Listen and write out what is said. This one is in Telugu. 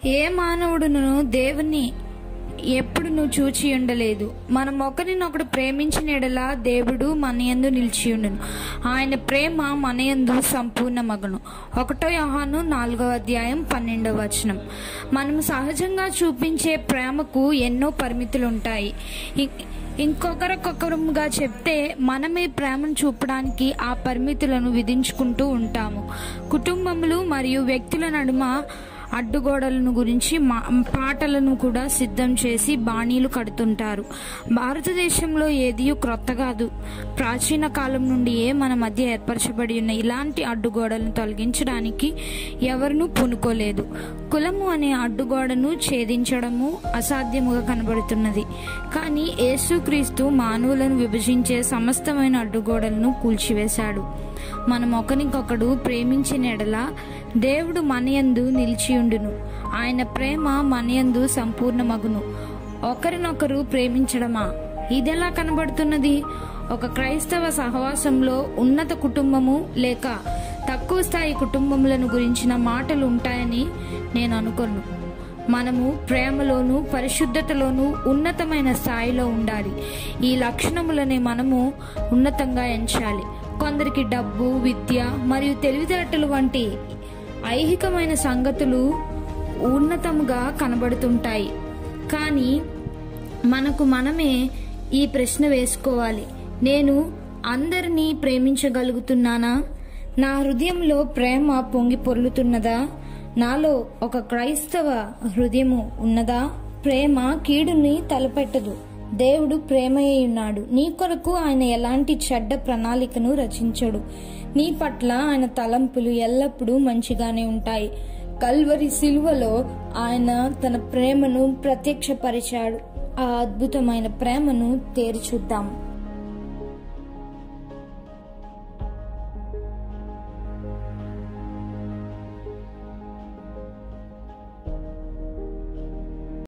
ఏ మానవుడును దేవుని ఎప్పుడు నువ్వు చూచి ఉండలేదు మనం ఒకరినొకడు ప్రేమించిన ఎడలా దేవుడు మన యందు నిలిచి ఉండును ఆయన ప్రేమ మన యందు సంపూర్ణ మగను ఒకటో యోహాను నాలుగో అధ్యాయం పన్నెండవ వచనం మనం సహజంగా చూపించే ప్రేమకు ఎన్నో పరిమితులు ఉంటాయి ఇ- ఇంకొకరికొకరుగా చెప్తే మనమే ప్రేమను చూపడానికి ఆ పరిమితులను విధించుకుంటూ ఉంటాము కుటుంబములు మరియు వ్యక్తుల నడుమ అడ్డుగోడలను గురించి మా పాటలను కూడా సిద్ధం చేసి బాణీలు కడుతుంటారు భారతదేశంలో ఏది క్రొత్త కాదు ప్రాచీన కాలం నుండియే మన మధ్య ఏర్పరచబడి ఉన్న ఇలాంటి అడ్డుగోడలను తొలగించడానికి ఎవరినూ పూనుకోలేదు కులము అనే అడ్డుగోడను ఛేదించడము అసాధ్యముగా కనబడుతున్నది కానీ యేసుక్రీస్తు మానవులను విభజించే సమస్తమైన అడ్డుగోడలను కూల్చివేశాడు మనం ఒకరికొకడు ప్రేమించిన ఎడల దేవుడు మనయందు నిలిచియుండును ఆయన ప్రేమ మనయందు సంపూర్ణమగును ఒకరినొకరు ప్రేమించడమా ఇదెలా కనబడుతున్నది ఒక క్రైస్తవ సహవాసంలో ఉన్నత కుటుంబము లేక తక్కువ స్థాయి కుటుంబములను గురించిన మాటలు ఉంటాయని నేను అనుకోను మనము ప్రేమలోను పరిశుద్ధతలోను ఉన్నతమైన స్థాయిలో ఉండాలి ఈ లక్షణములనే మనము ఉన్నతంగా ఎంచాలి కొందరికి డబ్బు విద్య మరియు తెలివితేటలు వంటి ఐహికమైన సంగతులు ఉన్నతముగా కనబడుతుంటాయి కానీ మనకు మనమే ఈ ప్రశ్న వేసుకోవాలి నేను అందరినీ ప్రేమించగలుగుతున్నానా నా హృదయంలో ప్రేమ పొంగి పొర్లుతున్నదా నాలో ఒక క్రైస్తవ హృదయము ఉన్నదా ప్రేమ కీడుని తలపెట్టదు దేవుడు ప్రేమయ్య ఉన్నాడు నీ కొరకు ఆయన ఎలాంటి చెడ్డ ప్రణాళికను రచించడు నీ పట్ల ఆయన తలంపులు ఎల్లప్పుడూ మంచిగానే ఉంటాయి కల్వరి సిలువలో ఆయన తన ప్రేమను ప్రత్యక్షపరిచాడు ఆ అద్భుతమైన ప్రేమను తేరి చూద్దాం